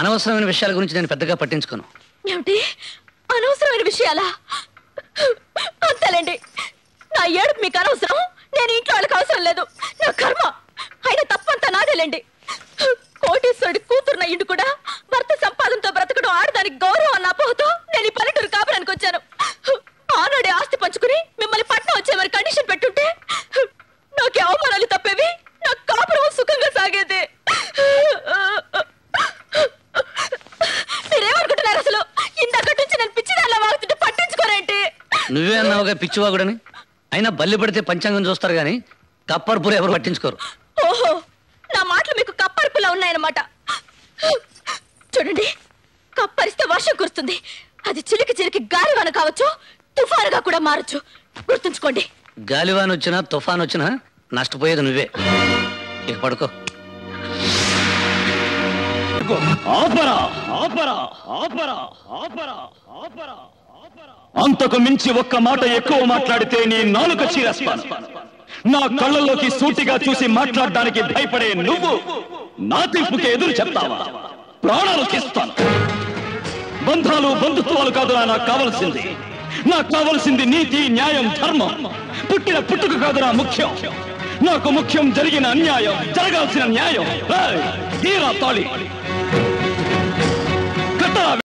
అనవసరమైన విషయాల గురించి నేను పెద్దగా పట్టించుకోను ఏమిటి అనవసరమైన విషయాలా అంతేలేండి నా ఏడుపు మీకు అనవసరం నేను ఇంట్లో వాళ్ళకి అవసరం లేదు నా కర్మ అయినా తప్పంతా నాదేలేండి కోటేశ్వరుడి కూతురున్న ఇంటి కూడా భర్త సంపాదనతో బ్రతకడం ఆడదానికి గౌరవం అన్న అపోహతో నేను ఈ పల్లెటూరు కాపురానికి వచ్చాను ఆనాడే ఆస్తి పంచుకుని మిమ్మల్ని పట్నం వచ్చే మరి కండిషన్ పెట్టుంటే నాకే అవమానాలు తప్పేవి నా కాపురం సుఖంగా సాగేది మీరేమనుకుంటున్నారు అసలు ఇందాక నుంచి నేను పిచ్చిదానిలా వాగుతుంటే పట్టించుకోరేంటి నువ్వే అన్నావుగా పిచ్చివాగుడని అయినా బల్లి పడితే పంచాంగం చూస్తారు కానీ కప్పర్పూరు ఎవరు పట్టించుకోరు ఓహో నా మాటలు మీకు కప్పరిపులా ఉన్నాయన్నమాట చూడండి కప్పరిస్తే వర్షం కురుస్తుంది అది చిలికి చిలికి గాలివాన కావచ్చు తుఫానుగా కూడా మారచ్చు గుర్తుంచుకోండి గాలివాన్ వచ్చినా తుఫాన్ వచ్చినా నష్టపోయేది నువ్వే ఇక పడుకో ఆపరా ఆపరా ఆపరా ఆపరా ఆపరా అంతకు మించి ఒక్క మాట ఎక్కువ మాట్లాడితే నీ నాలుక చీరేస్తాను నా కళ్ళల్లోకి సూటిగా చూసి మాట్లాడడానికి భయపడే నువ్వు నా తీర్పుకి ఎదురు చెప్తావా ప్రాణాలు తీస్తాను బంధాలు బంధుత్వాలు కాదు నాకు కావలసింది నాకు కావలసింది నీతి న్యాయం ధర్మం పుట్టిన పుట్టుక కాదు నా ముఖ్యం నాకు ముఖ్యం జరిగిన అన్యాయం జరగాల్సిన న్యాయం ఏయ్, తీరా తాళి